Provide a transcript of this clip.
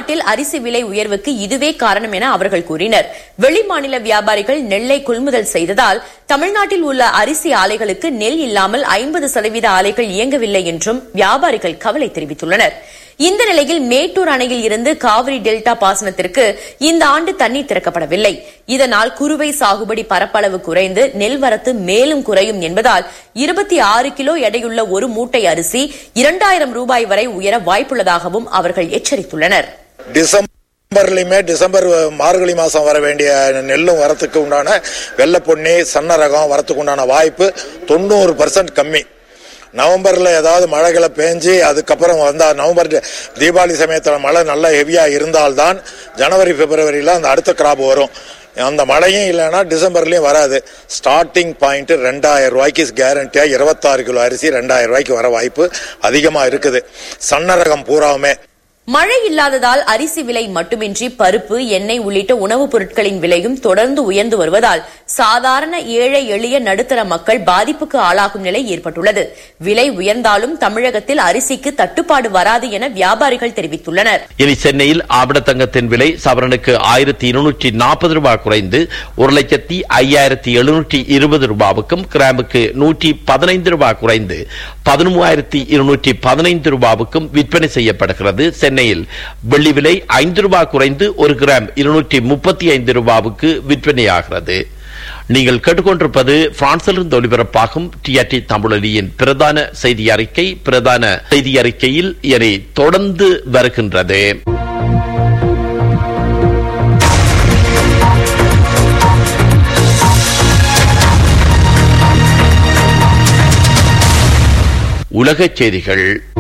தமிழ்நாட்டில் அரிசி விலை உயர்வுக்கு இதுவே காரணம் என அவர்கள் கூறினர் வெளிமாநில வியாபாரிகள் நெல்லை கொள்முதல் செய்ததால் தமிழ்நாட்டில் உள்ள அரிசி ஆலைகளுக்கு நெல் இல்லாமல் ஐம்பது சதவீத ஆலைகள் இயங்கவில்லை என்றும் வியாபாரிகள் கவலை தெரிவித்துள்ளனர் இந்த நிலையில் மேட்டூர் அணையில் இருந்து காவிரி டெல்டா பாசனத்திற்கு இந்த ஆண்டு தண்ணீர் திறக்கப்படவில்லை இதனால் குறுவை சாகுபடி பரப்பளவு குறைந்து நெல் வரத்து மேலும் குறையும் என்பதால் இருபத்தி ஆறு கிலோ எடையுள்ள ஒரு மூட்டை அரிசி இரண்டாயிரம் ரூபாய் வரை உயர வாய்ப்புள்ளதாகவும் அவர்கள் எச்சரித்துள்ளனர் டிசம்பர்லயுமே டிசம்பர் மார்கழி மாசம் வர வேண்டிய நெல்லும் வரத்துக்கு உண்டான வெள்ளப்பொன்னி சன்ன ரகம் வரத்துக்கு உண்டான வாய்ப்பு தொண்ணூறு பர்சன்ட் கம்மி நவம்பர்ல ஏதாவது மழைகளை பேஞ்சு அதுக்கப்புறம் வந்தா நவம்பர் தீபாவளி சமயத்துல மழை நல்லா ஹெவியா இருந்தால்தான் ஜனவரி பிப்ரவரியில அந்த அடுத்த கிராப் வரும் அந்த மழையும் இல்லைன்னா டிசம்பர்லயும் வராது ஸ்டார்டிங் பாயிண்ட் ரெண்டாயிரம் ரூபாய்க்கு கேரண்டியா இருபத்தாறு கிலோ அரிசி ரெண்டாயிரம் ரூபாய்க்கு வர வாய்ப்பு அதிகமா இருக்குது சன்ன ரகம் பூராவுமே மழை இல்லாததால் அரிசி விலை மட்டுமின்றி பருப்பு எண்ணெய் உள்ளிட்ட உணவுப் பொருட்களின் விலையும் தொடர்ந்து உயர்ந்து வருவதால் சாதாரண ஏழை எளிய நடுத்தர மக்கள் பாதிப்புக்கு ஆளாகும் நிலை ஏற்பட்டுள்ளது விலை உயர்ந்தாலும் தமிழகத்தில் அரிசிக்கு தட்டுப்பாடு வராது என வியாபாரிகள் தெரிவித்துள்ளனர் இனி சென்னையில் ஆபணத்தங்கத்தின் விலை சவரனுக்கு ஆயிரத்தி இருநூற்றி நாற்பது ரூபாய் குறைந்து ஒரு லட்சத்தி ஐயாயிரத்தி எழுநூற்றி இருபது ரூபாவுக்கும் கிராமுக்கு நூற்றி பதினைந்து ரூபாய் குறைந்து பதிமூவாயிரத்தி இருநூற்றி பதினைந்து ரூபாவுக்கும் விற்பனை செய்யப்படுகிறது சென்னையில் வெள்ளி விலை ஐந்து ரூபாய் குறைந்து ஒரு கிராம் இருநூற்றி முப்பத்தி ஐந்து ரூபாவுக்கு விற்பனையாகிறது நீங்கள் கேட்டுக்கொண்டிருப்பது பிரான்சிலிருந்து ஒலிபரப்பாகும் டிஆர்டி தமிழொலியின் பிரதான செய்தி அறிக்கை பிரதான செய்தி அறிக்கையில் இனி தொடர்ந்து வருகின்றது உலகச் செய்திகள்